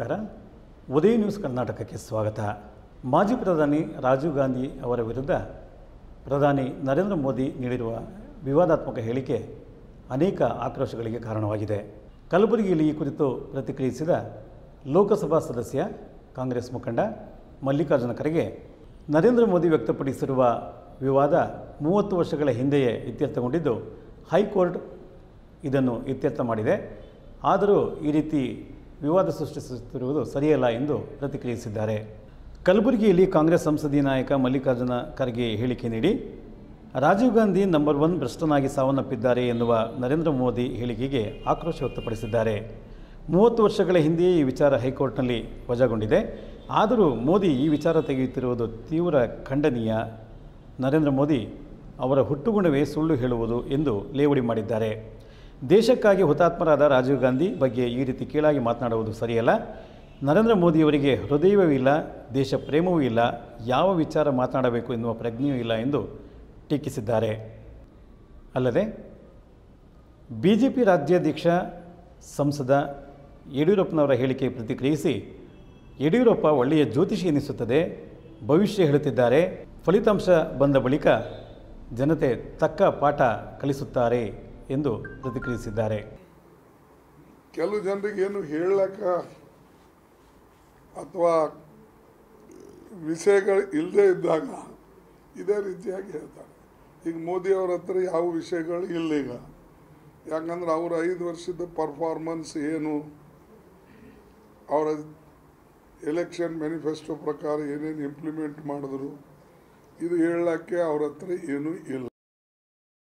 ನಮಸ್ಕಾರ ಉದಯ ನ್ಯೂಸ್ ಕರ್ನಾಟಕಕ್ಕೆ ಸ್ವಾಗತ ಮಾಜಿ ಪ್ರಧಾನಿ ರಾಜೀವ್ ಗಾಂಧಿ ಅವರ ವಿರುದ್ಧ ಪ್ರಧಾನಿ ನರೇಂದ್ರ ಮೋದಿ ನೀಡಿರುವ ವಿವಾದಾತ್ಮಕ ಹೇಳಿಕೆ ಅನೇಕ ಆಕ್ರೋಶಗಳಿಗೆ ಕಾರಣವಾಗಿದೆ ಕಲಬುರಗಿಯಲ್ಲಿ ಈ ಕುರಿತು ಪ್ರತಿಕ್ರಿಯಿಸಿದ ಲೋಕಸಭಾ ಸದಸ್ಯ ಕಾಂಗ್ರೆಸ್ ಮುಖಂಡ ಮಲ್ಲಿಕಾರ್ಜುನ ಖರ್ಗೆ ನರೇಂದ್ರ ಮೋದಿ ವ್ಯಕ್ತಪಡಿಸಿರುವ ವಿವಾದ ಮೂವತ್ತು ವರ್ಷಗಳ ಹಿಂದೆಯೇ ಇತ್ಯರ್ಥಗೊಂಡಿದ್ದು ಹೈಕೋರ್ಟ್ ಇದನ್ನು ಇತ್ಯರ್ಥ ಮಾಡಿದೆ ಆದರೂ ಈ ರೀತಿ ವಿವಾದ ಸೃಷ್ಟಿಸುತ್ತಿರುವುದು ಸರಿಯಲ್ಲ ಎಂದು ಪ್ರತಿಕ್ರಿಯಿಸಿದ್ದಾರೆ ಕಲಬುರಗಿಯಲ್ಲಿ ಕಾಂಗ್ರೆಸ್ ಸಂಸದೀಯ ನಾಯಕ ಮಲ್ಲಿಕಾರ್ಜುನ ಖರ್ಗೆ ಹೇಳಿಕೆ ನೀಡಿ ರಾಜೀವ್ ಗಾಂಧಿ ನಂಬರ್ ಒನ್ ಭ್ರಷ್ಟನಾಗಿ ಸಾವನ್ನಪ್ಪಿದ್ದಾರೆ ಎನ್ನುವ ನರೇಂದ್ರ ಮೋದಿ ಹೇಳಿಕೆಗೆ ಆಕ್ರೋಶ ವ್ಯಕ್ತಪಡಿಸಿದ್ದಾರೆ ಮೂವತ್ತು ವರ್ಷಗಳ ಹಿಂದೆಯೇ ಈ ವಿಚಾರ ಹೈಕೋರ್ಟ್ನಲ್ಲಿ ವಜಾಗೊಂಡಿದೆ ಆದರೂ ಮೋದಿ ಈ ವಿಚಾರ ತೆಗೆಯುತ್ತಿರುವುದು ತೀವ್ರ ಖಂಡನೀಯ ನರೇಂದ್ರ ಮೋದಿ ಅವರ ಹುಟ್ಟುಗುಣವೇ ಸುಳ್ಳು ಹೇಳುವುದು ಎಂದು ಲೇವಡಿ ಮಾಡಿದ್ದಾರೆ ದೇಶಕ್ಕಾಗಿ ಹುತಾತ್ಮರಾದ ರಾಜೀವ್ ಗಾಂಧಿ ಬಗ್ಗೆ ಈ ರೀತಿ ಕೀಳಾಗಿ ಮಾತನಾಡುವುದು ಸರಿಯಲ್ಲ ನರೇಂದ್ರ ಮೋದಿಯವರಿಗೆ ಹೃದಯವೂ ಇಲ್ಲ ದೇಶ ಪ್ರೇಮವೂ ಇಲ್ಲ ಯಾವ ವಿಚಾರ ಮಾತನಾಡಬೇಕು ಎನ್ನುವ ಪ್ರಜ್ಞೆಯೂ ಇಲ್ಲ ಎಂದು ಟೀಕಿಸಿದ್ದಾರೆ ಅಲ್ಲದೆ ಬಿ ಜೆ ಪಿ ರಾಜ್ಯಾಧ್ಯಕ್ಷ ಸಂಸದ ಯಡಿಯೂರಪ್ಪನವರ ಹೇಳಿಕೆ ಪ್ರತಿಕ್ರಿಯಿಸಿ ಯಡಿಯೂರಪ್ಪ ಒಳ್ಳೆಯ ಜ್ಯೋತಿಷಿ ಎನಿಸುತ್ತದೆ ಭವಿಷ್ಯ ಹೇಳುತ್ತಿದ್ದಾರೆ ಫಲಿತಾಂಶ ಬಂದ ಬಳಿಕ ಜನತೆ ತಕ್ಕ ಪಾಠ ಕಲಿಸುತ್ತಾರೆ ಎಂದು ಪ್ರತಿಕ್ರಿಯಿಸಿದ್ದಾರೆ ಕೆಲವು ಜನರಿಗೆ ಏನು ಹೇಳಕ್ಕ ಅಥವಾ ವಿಷಯಗಳು ಇಲ್ಲದೆ ಇದ್ದಾಗ ಇದೇ ರೀತಿಯಾಗಿ ಹೇಳ್ತಾರೆ ಈಗ ಮೋದಿ ಅವ್ರ ಹತ್ರ ಯಾವ ವಿಷಯಗಳು ಇಲ್ಲ ಈಗ ಯಾಕಂದ್ರೆ ಅವ್ರ ಐದು ವರ್ಷದ ಪರ್ಫಾರ್ಮೆನ್ಸ್ ಏನು ಅವರ ಎಲೆಕ್ಷನ್ ಮ್ಯಾನಿಫೆಸ್ಟೋ ಪ್ರಕಾರ ಏನೇನು ಇಂಪ್ಲಿಮೆಂಟ್ ಮಾಡಿದ್ರು ಇದು ಹೇಳಕ್ಕೆ ಅವ್ರ ಹತ್ರ ಏನೂ ಇಲ್ಲ